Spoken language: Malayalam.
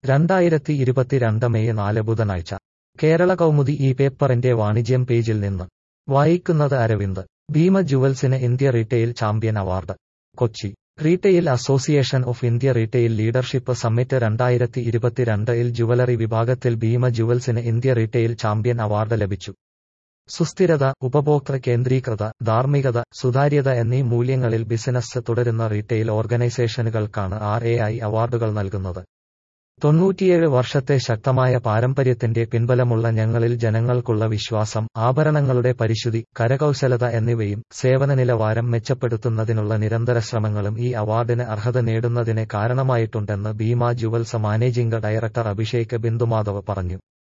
രണ്ടായിരത്തി ഇരുപത്തിരണ്ട് മെയ് നാല് ബുധനാഴ്ച കേരള കൗമുദി ഈ പേപ്പറിന്റെ വാണിജ്യം പേജിൽ നിന്ന് വായിക്കുന്നത് അരവിന്ദ് ഭീമ ജുവൽസിന് India retail champion award Kochi retail association of India retail leadership summit രണ്ടായിരത്തി ഇരുപത്തിരണ്ടിൽ ജുവലറി വിഭാഗത്തിൽ ഭീമ ജുവൽസിന് ഇന്ത്യ റീറ്റെയിൽ ചാമ്പ്യൻ അവാർഡ് ലഭിച്ചു സുസ്ഥിരത ഉപഭോക്തൃ കേന്ദ്രീകൃത ധാർമ്മികത സുതാര്യത എന്നീ മൂല്യങ്ങളിൽ ബിസിനസ് തുടരുന്ന റീറ്റെയിൽ ഓർഗനൈസേഷനുകൾക്കാണ് ആർ എ ഐ അവാർഡുകൾ നൽകുന്നത് തൊണ്ണൂറ്റിയേഴ് വർഷത്തെ ശക്തമായ പാരമ്പര്യത്തിന്റെ പിൻബലമുള്ള ഞങ്ങളിൽ ജനങ്ങൾക്കുള്ള വിശ്വാസം ആഭരണങ്ങളുടെ പരിശുദ്ധി കരകൗശലത എന്നിവയും സേവന നിലവാരം മെച്ചപ്പെടുത്തുന്നതിനുള്ള നിരന്തര ശ്രമങ്ങളും ഈ അവാർഡിന് അർഹത നേടുന്നതിന് കാരണമായിട്ടുണ്ടെന്ന് Bhima jewels managing director Abhishek Bindumadhav പറഞ്ഞു